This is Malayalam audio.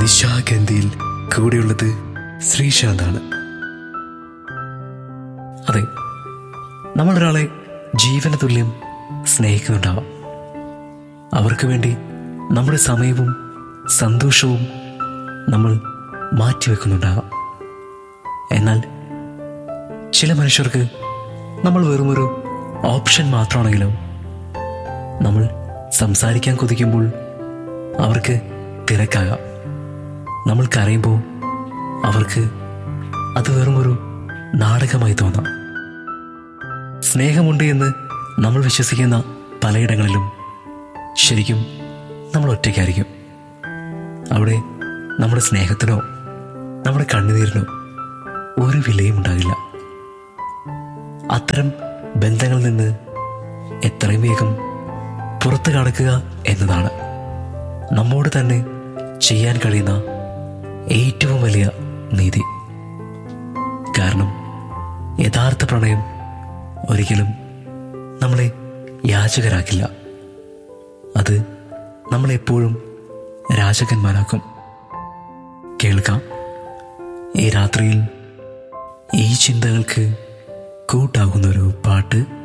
നിശാഗന്ധിയിൽ കൂടെയുള്ളത് ശ്രീശാന്താണ് അതെ നമ്മളൊരാളെ ജീവന തുല്യം സ്നേഹിക്കുന്നുണ്ടാവാം അവർക്ക് വേണ്ടി നമ്മുടെ സമയവും സന്തോഷവും നമ്മൾ മാറ്റിവെക്കുന്നുണ്ടാവാം എന്നാൽ ചില മനുഷ്യർക്ക് നമ്മൾ വെറുമൊരു ഓപ്ഷൻ മാത്രമാണെങ്കിലോ നമ്മൾ സംസാരിക്കാൻ കൊതിക്കുമ്പോൾ അവർക്ക് തിരക്കാകാം നമ്മൾ കരയുമ്പോൾ അവർക്ക് അത് വെറുമൊരു നാടകമായി തോന്നാം സ്നേഹമുണ്ട് എന്ന് നമ്മൾ വിശ്വസിക്കുന്ന പലയിടങ്ങളിലും ശരിക്കും നമ്മൾ ഒറ്റയ്ക്കായിരിക്കും അവിടെ നമ്മുടെ സ്നേഹത്തിനോ നമ്മുടെ കണ്ണുനീരിനോ ഒരു വിലയും ഉണ്ടാകില്ല അത്തരം ബന്ധങ്ങളിൽ നിന്ന് എത്രയും വേഗം പുറത്തു കടക്കുക എന്നതാണ് നമ്മോട് തന്നെ ചെയ്യാൻ കഴിയുന്ന ഏറ്റവും വലിയ നീതി കാരണം യഥാർത്ഥ പ്രണയം ഒരിക്കലും നമ്മളെ യാചകരാക്കില്ല അത് നമ്മളെപ്പോഴും രാജകന്മാരാക്കും കേൾക്കാം ഈ രാത്രിയിൽ ഈ ചിന്തകൾക്ക് കൂട്ടാകുന്നൊരു പാട്ട്